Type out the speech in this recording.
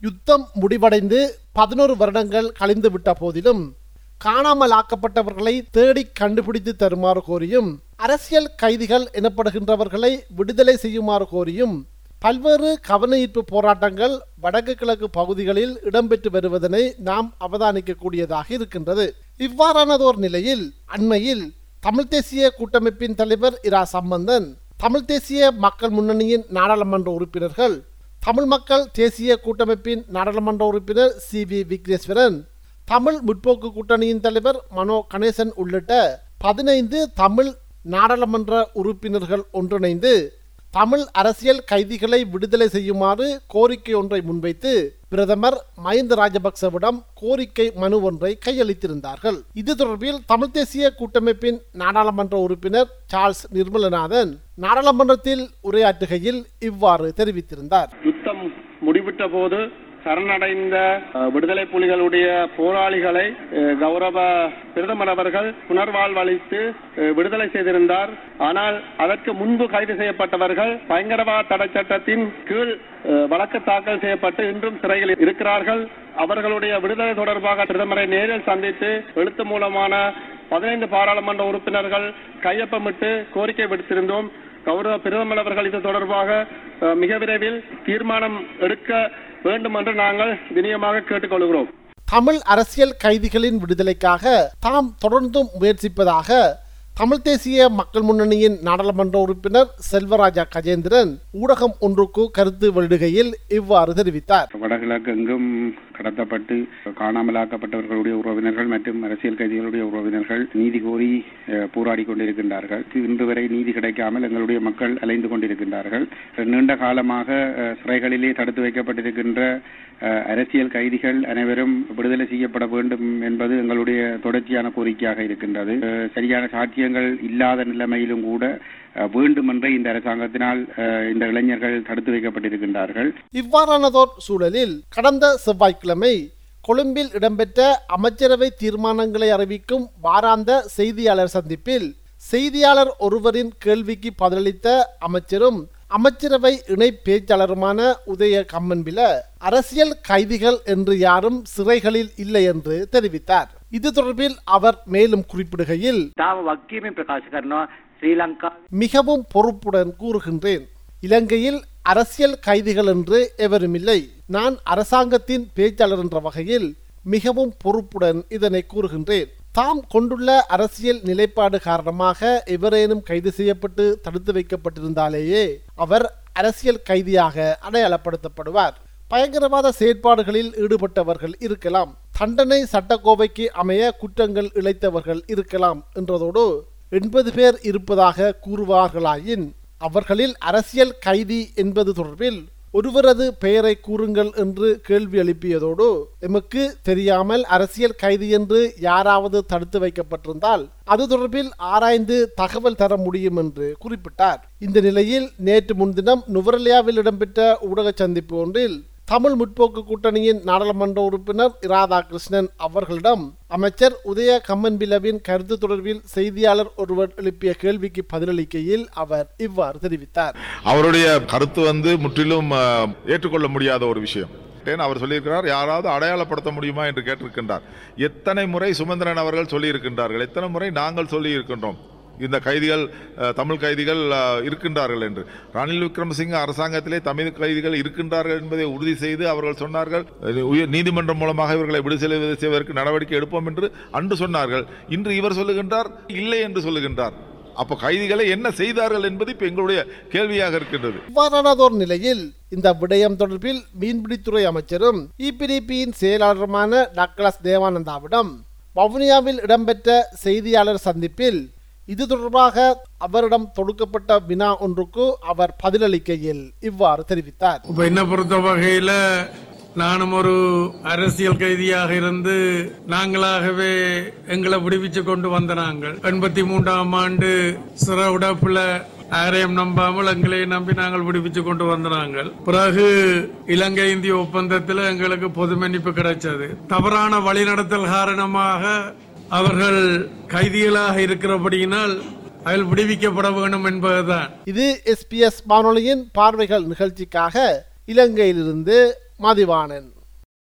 யுத்தம் முடிவடைந்து பதினோரு வருடங்கள் கழிந்து விட்ட போதிலும் காணாமல் ஆக்கப்பட்டவர்களை தேடி கண்டுபிடித்து தருமாறு கோரியும் அரசியல் கைதிகள் எனப்படுகின்றவர்களை விடுதலை செய்யுமாறு கோரியும் பல்வேறு கவன ஈர்ப்பு போராட்டங்கள் வடக்கு கிழக்கு பகுதிகளில் இடம்பெற்று வருவதனை நாம் அவதானிக்கக்கூடியதாக இருக்கின்றது இவ்வாறானதோர் நிலையில் அண்மையில் தமிழ் தேசிய கூட்டமைப்பின் தலைவர் இரா சம்பந்தன் தமிழ் தேசிய மக்கள் முன்னணியின் நாடாளுமன்ற உறுப்பினர்கள் தமிழ் மக்கள் தேசிய கூட்டமைப்பின் நாடாளுமன்ற உறுப்பினர் சி வி விக்னேஸ்வரன் தமிழ் முற்போக்கு கூட்டணியின் தலைவர் மனோ கணேசன் உள்ளிட்ட பதினைந்து தமிழ் நாடாளுமன்ற உறுப்பினர்கள் ஒன்றிணைந்து தமிழ் அரசியல் கைதிகளை விடுதலை செய்யுமாறு கோரிக்கை ஒன்றை முன்வைத்து பிரதமர் மஹிந்த ராஜபக்சவிடம் கோரிக்கை மனு ஒன்றை கையளித்திருந்தார்கள் இது தொடர்பில் தமிழ் தேசிய கூட்டமைப்பின் நாடாளுமன்ற உறுப்பினர் சார்ல்ஸ் நிர்மலநாதன் நாடாளுமன்றத்தில் உரையாற்றுகையில் இவ்வாறு தெரிவித்திருந்தார் யுத்தம் முடிவிட்ட போது சரணடைந்த அஹ், விடுதலை புலிகளுடைய போராளிகளை அஹ், கௌரவ பிரதமர் அவர்கள் புனர்வாழ்வளித்து அஹ், விடுதலை செய்திருந்தார் ஆனால் அதற்கு முன்பு கைது செய்யப்பட்டவர்கள் பயங்கரவாத தடை சட்டத்தின் கீழ் அஹ், வழக்கு தாக்கல் செய்யப்பட்டு இன்றும் சிறையில் இருக்கிறார்கள் அவர்களுடைய விடுதலை தொடர்பாக பிரதமரை நேரில் சந்தித்து எழுத்து மூலமான பதினைந்து பாராளுமன்ற உறுப்பினர்கள் கையொப்பமிட்டு கோரிக்கை விடுத்திருந்தோம் கௌரவ பிரதமர் அவர்கள் இது தொடர்பாக அஹ், மிக விரைவில் தீர்மானம் எடுக்க வேண்டும் என்று நாங்கள் வினியமாக கேட்டுக்கொள்கிறோம் தமிழ் அரசியல் கைதிகளின் விடுதலைக்காக தாம் தொடர்ந்தும் முயற்சிப்பதாக தமிழ் தேசிய மக்கள் முன்னணியின் நாடாளுமன்ற உறுப்பினர் செல்வராஜா கஜேந்திரன் ஊடகம் ஒன்றுக்கு கருத்து வெளியிடுகையில் இவ்வாறு தெரிவித்தார் வடகிழக்கு எங்கும் கடத்தப்பட்டு காணாமலாக்கப்பட்டவர்களுடைய உறவினர்கள் மற்றும் அரசியல் கைதிகளுடைய உறவினர்கள் நீதி கோரி அஹ், போராடி கொண்டிருக்கின்றார்கள் இன்று வரை நீதி கிடைக்காமல் எங்களுடைய மக்கள் அலைந்து கொண்டிருக்கின்றார்கள் நீண்ட காலமாக அஹ், சிறைகளிலே தடுத்து வைக்கப்பட்டிருக்கின்ற அஹ், அரசியல் கைதிகள் அனைவரும் விடுதலை செய்யப்பட வேண்டும் என்பது எங்களுடைய தொடர்ச்சியான கோரிக்கையாக இருக்கின்றது அஹ், சரியான சாட்சியங்கள் இல்லாத நிலைமையிலும் கூட அஹ், வேண்டுமென்றே இந்த அரசாங்கத்தினால் அஹ், இந்த இளைஞர்கள் தடுத்து வைக்கப்பட்டிருக்கின்றார்கள் இவ்வாறானதோர் சூழலில் கடந்த செவ்வாய்க்கிழமை கொழும்பில் இடம்பெற்ற அமைச்சரவை தீர்மானங்களை அறிவிக்கும் வாராந்த செய்தியாளர் சந்திப்பில் செய்தியாளர் ஒருவரின் கேள்விக்கு பதிலளித்த அமைச்சரும் அமைச்சரவை இணை பேச்சாளருமான உதய கம்மன்பில அரசியல் கைதிகள் என்று யாரும் சிறைகளில் இல்லை என்று தெரிவித்தார் இது தொடர்பில் அவர் மேலும் குறிப்பிடுகையில் තාම වක්කීමෙන් ප්‍රකාශ කරනවා ශ්‍රී ලංකා மிகவும் பொறுப்புடன் கூறுகின்றேன் இலங்கையில் அரசியல் கைதிகள் என்று எவரும் இல்லை நான் அரசாங்கத்தின் பேச்சாளர் என்ற வகையில் மிகவும் பொறுப்புடன் இதனை கூறுகின்றேன் தாம் கொண்டுள்ள அரசியல் நிலைப்பாடு காரணமாக எவரேனும் கைது செய்யப்பட்டு தடுத்து வைக்கப்பட்டிருந்தாலேயே அவர் அரசியல் கைதியாக அடையாளப்படுத்தப்படுவார் பயங்கரவாத செயற்பாடுகளில் ஈடுபட்டவர்கள் இருக்கலாம் தண்டனை சட்டக்கோவைக்கு அமைய குற்றங்கள் இழைத்தவர்கள் இருக்கலாம் என்றதோடு எண்பது பேர் இருப்பதாக கூறுவார்களாயின் அவர்களில் அரசியல் கைதி என்பது தொடர்பில் ஒருவரது பெயரை கூறுங்கள் என்று கேள்வி எழுப்பியதோடு எமக்கு தெரியாமல் அரசியல் கைதி என்று யாராவது தடுத்து வைக்கப்பட்டிருந்தால் அது தொடர்பில் ஆராய்ந்து தகவல் தர முடியும் என்று குறிப்பிட்டார் இந்த நிலையில் நேற்று முன்தினம் நுவரலியாவில் இடம்பெற்ற ஊடக சந்திப்பு ஒன்றில் தமிழ் முற்போக்கு கூட்டணியின் நாடாளுமன்ற உறுப்பினர் ராதாகிருஷ்ணன் அவர்களிடம் அமைச்சர் உதய கம்மன்பிலவின் கருத்து தொடர்பில் செய்தியாளர் ஒருவர் எழுப்பிய கேள்விக்கு பதிலளிக்கையில் அவர் இவ்வாறு தெரிவித்தார் அவருடைய கருத்து வந்து முற்றிலும் அஹ், ஏற்றுக்கொள்ள முடியாத ஒரு விஷயம் ஏன் அவர் சொல்லியிருக்கிறார் யாராவது அடையாளப்படுத்த முடியுமா என்று கேட்டிருக்கின்றார் எத்தனை முறை சுமந்திரன் அவர்கள் சொல்லியிருக்கின்றார்கள் எத்தனை முறை நாங்கள் சொல்லி இருக்கின்றோம் இந்த கைதிகள் அஹ், தமிழ் கைதிகள் அஹ், இருக்கின்றார்கள் என்று ரணில் விக்ரமசிங்க அரசாங்கத்திலே தமிழ் கைதிகள் இருக்கின்றார்கள் என்பதை உறுதி செய்து அவர்கள் சொன்னார்கள் அஹ், உயர் நீதிமன்றம் மூலமாக இவர்களை விடுதலை செய்வதற்கு நடவடிக்கை எடுப்போம் என்று அன்று சொன்னார்கள் இன்று இவர் சொல்லுகின்றார் இல்லை என்று சொல்லுகின்றார் அப்போ கைதிகளை என்ன செய்தார்கள் என்பது இப்ப எங்களுடைய கேள்வியாக இருக்கின்றது இவ்வாறானதோர் நிலையில் இந்த விடயம் தொடர்பில் மீன்பிடித்துறை அமைச்சரும் இபிடிபியின் செயலாளருமான டக்ளஸ் தேவானந்தாவிடம் வவுனியாவில் இடம்பெற்ற செய்தியாளர் சந்திப்பில் இது தொடர்பாக அவரிடம் தொடுக்கப்பட்ட வினா ஒன்றுக்கு அவர் பதிலளிக்கையில் இவ்வாறு தெரிவித்தார் இப்ப என்ன பொறுத்த வகையில நானும் ஒரு அரசியல் கைதியாக இருந்து நாங்களாகவே எங்களை விடுவிச்சு கொண்டு வந்த நாங்கள் எண்பத்தி மூன்றாம் ஆண்டு சிற உடப்புல யாரையும் நம்பாமல் எங்களை நம்பி நாங்கள் விடுவிச்சு கொண்டு வந்த நாங்கள் பிறகு இலங்கை இந்திய ஒப்பந்தத்தில் எங்களுக்கு பொது மன்னிப்பு கிடைச்சது தவறான வழிநடத்தல் காரணமாக அவர்கள் கைதிகளாக இருக்கிறபடியினால் அதில் விடுவிக்கப்பட வேண்டும் என்பதுதான் இது எஸ்பிஎஸ் வானொலியின் பார்வைகள் நிகழ்ச்சிக்காக இலங்கையிலிருந்து மதிவாணன்